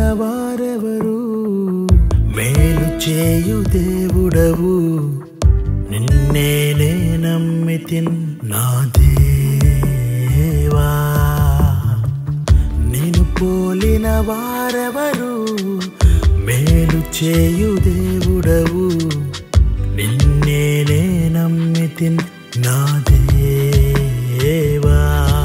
వారెవరు మేలు చేయు దేవుడవు నిన్నేనే నమ్మితిన్ నా దేవా నేను పోలిన వారెవరు మేలు చేయు దేవుడవు నిన్నేనే నమ్మితిన్ నా దేవా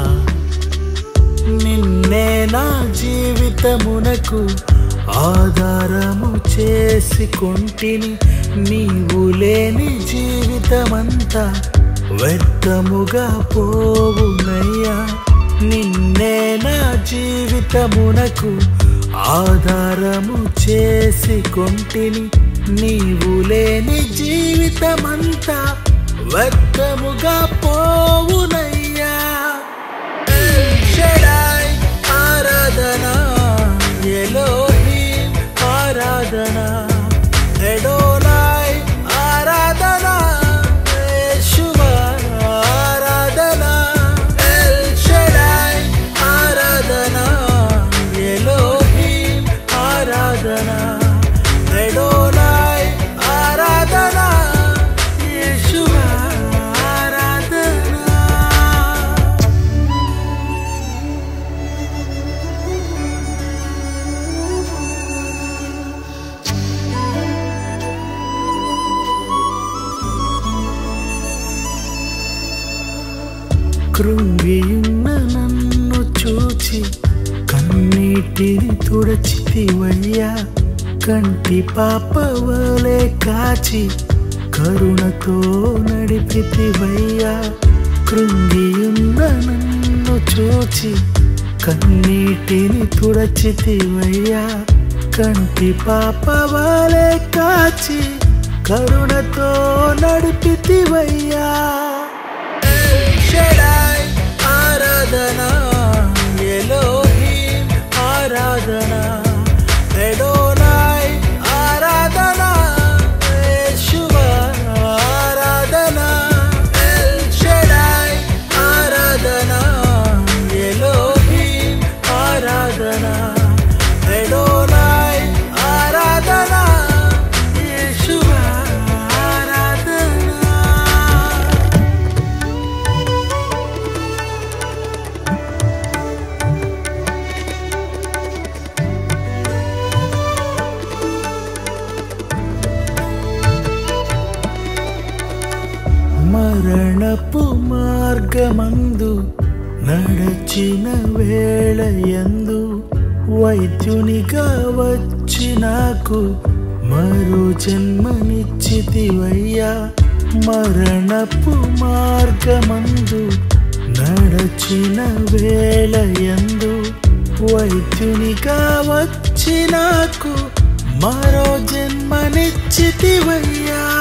నిన్నే నా జీవితమునకు ఆధారము చేసుకొంటిని నీవు లేని జీవితమంతా వ్యర్థముగా పోవునయ్యా నిన్నే నా జీవితమునకు ఆధారము చేసుకొంటిని నీవు లేని జీవితమంతా వ్యర్థముగా పోవునయ్యా షడాయ్ ఆరాధన ఎలోహిం ఆరాధన ఎడోలాయ్ ఆరాధన యేషువా ఆరాధన ఎల్ షడాయ్ ఆరాధన ఎలోహిం ఆరాధన ఎడోలాయ్ ఆరాధన యేషువా ఆరాధన కృంగియున్న నన్ను చూచి కన్నీటిని తుడచితివయ్యా కంటి పాప వలె కాచి కరుణతో నడిపితివయ్యా కృంగియున్న నన్ను చూచి కన్నీటిని తుడచితివయ్యా కంటి పాప వలె కాచి కరుణతో నడిపితివయ్యా షడాయ్ ఆరాధన ఎలోహిం ఆరాధన ఎడోనాయ్ ఆరాధన యేషువా ఆరాధన ఎల్ షడాయ్ ఆరాధన ఎలోహిం ఆరాధన ఎడోనాయ్ ఆరాధన యేషువా ఆరాధన మరణపు మార్గమందు నడచిన వేళయందు వైద్యునిగా వచ్చి నాకు మరో జన్మనిచ్చితివయ్యా మరణపు మార్గమందు నడచిన వేళయందు వైద్యునిగా వచ్చి నాకు మరో జన్మనిచ్చితివయ్యా